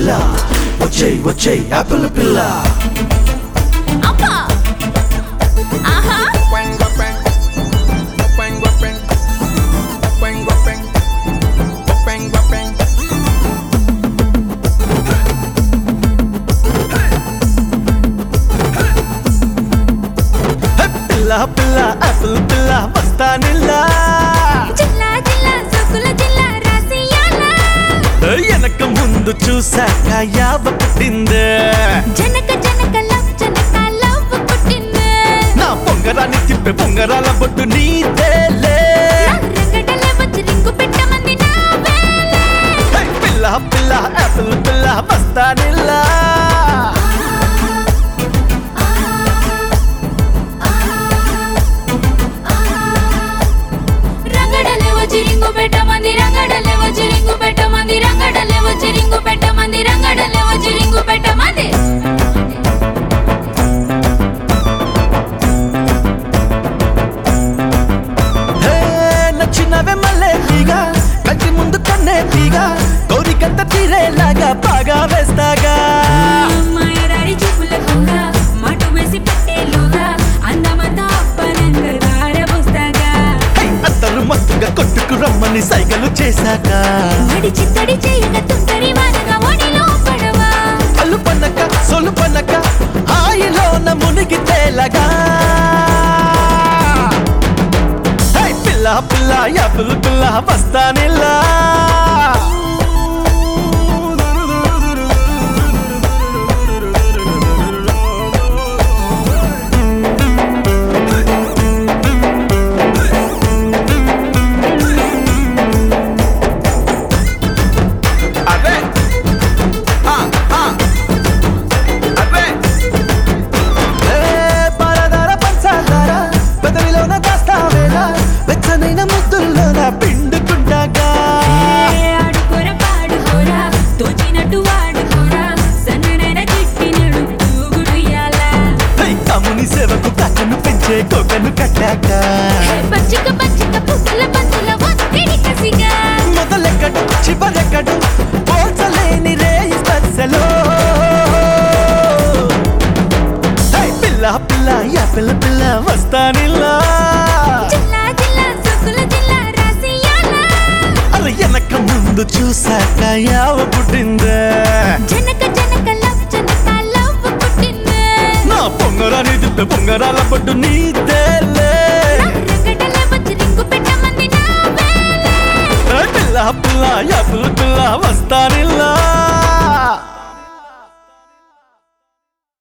పిల్ల వచ్చేయ్ వచ్చేయ్ యాపిల్ పిల్ల అబ్బా ఆహా హే, పిల్ల పిల్ల యాపిల్ పిల్ల వస్తానిల్లా జిల్లా జిల్లా సొక్కుల జిల్లా రాసియాల వెనక ముందు చూసాక యావ పుట్టిందే జనక జనక లవ్ జనక లవ్ పుట్టింది నా పొంగరాన్ని తిప్పే పొంగరాల బొట్టు నీదేలే రంగడల వచ్చి రింగు పెట్టమంది నా వేలే హే, పిల్ల పిల్ల యాపిల్ పిల్ల వస్తానిల్లా రంగడలే వచ్చి రింగు పెట్టమంది రంగడలే వచ్చి రింగు పెట్టమంది రంగడలే వచ్చి రింగు పెట్టమంది రంగడలే వచ్చి రింగు పెట్టమంది హే, నచ్చినవే మల్లె తీగ కంటి ముందు కన్నే తీగ కోరికంత తీరేలాగా బాగా వేస్తాగా మాయరాడి చూపుల కొంగ మటు వేసి పట్టేలుగా అందమంతా అప్పనంగ దారబోస్తాగా హే, అందరూ మత్తుగా కొట్టుకు రమ్మని సైగలు చేశాక మడి చిత్తడి చేయక తుంటరి వానగా ఒడిలో పడవా అల్లు పన్నక సొలు పన్నక హాయిలోన మునిగి తేలగా హే, పిల్ల పిల్ల యాపిల్ పిల్ల వస్తానిల్లా అదే ఆ, ఆ. అదే ఏ పాలధార పంచదార పెదవిలోన దాస్తావేలా వెచ్చనైన ముద్దుల్లోన పిండుకుంటాగా ఆడుకోర పాడుకోరా తోచినట్టు వాడుకోరా సన్ననైన చిట్టి నడుపు గుడియాలా హై, తమ్ముని సేవకు కక్కను పెంచే కోకను కట్టాక పచ్చిక పచ్చిక పువ్వుల పంతుల ఒత్తిడి కసిగా మొదలెక్కడు చివరెక్కడు పోల్చలేని రే స్పర్శలో హై, పిల్ల పిల్ల యా పిల్ల పిల్ల వస్తానిల్లా జిల్లా జిల్లా సొక్కుల జిల్లా రాసియాల అలా వెనక ముందు చూసాక యావ పుట్టిందే జనక జనక లవ్ జనక లవ్ పుట్టింది నా పొంగరాని తిప్పే పొంగరాల పట్టు నీదేలే రంగడల వచ్చి రింగు పెట్టమంది నా వేలే పిల్ల పిల్ల యా పిల్ల పిల్ల వస్తానే